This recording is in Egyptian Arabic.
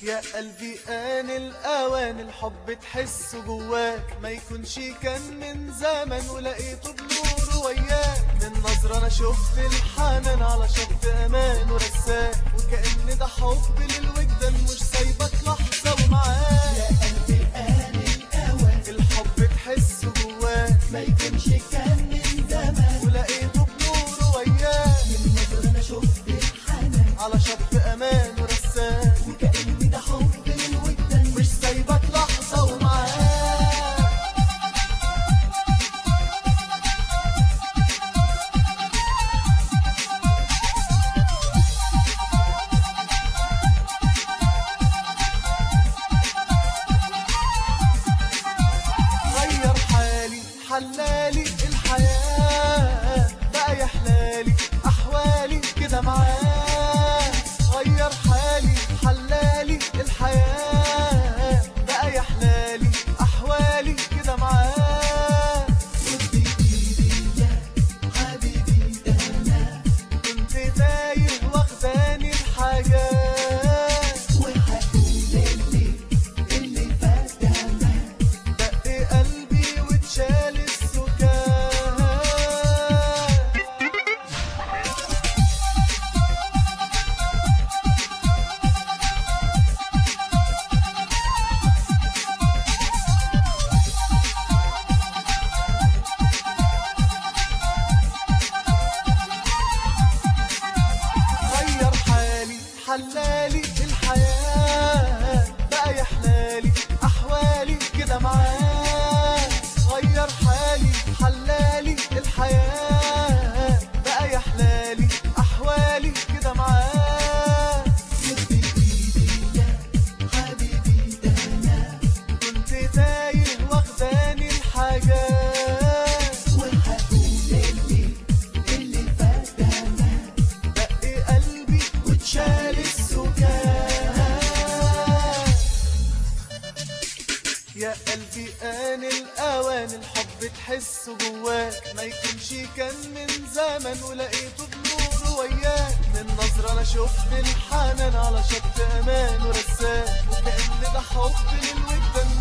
يا قلبي آن الأوان الحب تحسه جواك ما يكونش كان من زمن ولقيته بنور وياك من نظرة أنا شفت الحنان على شط أمان ورساك وكأن ده حب للوجدان مش سايبك لحظة ومعاك يا قلبي آن الأوان الحب تحسه جواك ما يكونش كان من زمان ولقيته بنور وياك من نظرة أنا شفت الحنان على شط أمان ورساك وكأن ده حب للوجدان مش سايبك لحظة ومعاك غير حالي حلالي الحياة بقى يحلالي أحوالي كده معاه غير حالي حلالي الحياة بقى يحلالي أحوالي كده معاه خد بإيدي يا حبيبي ده أنا كنت تايه واخداني الحاجات وهقول اللي اللي فات ده أنا دق قلبي واتشال السكات غير حالي حلالي الحياة بقى يحلالي أحوالي كده معاه غير حالي حلالي الحياة بقى يحلالي أحوالي كده معاه خد بإيدي يا حبيبي ده أنا كنت تايه واخداني الحاجات وهقول اللي اللي فات ده أنا دق قلبي واتشال السكات يا قلبي آن الأوان الحب تحسه جواك ما يكونش كان من زمن ولقيته بنور وياك من نظرة أنا شفت الحنان على شط أمان ورساك وكأن ده حب للوجدان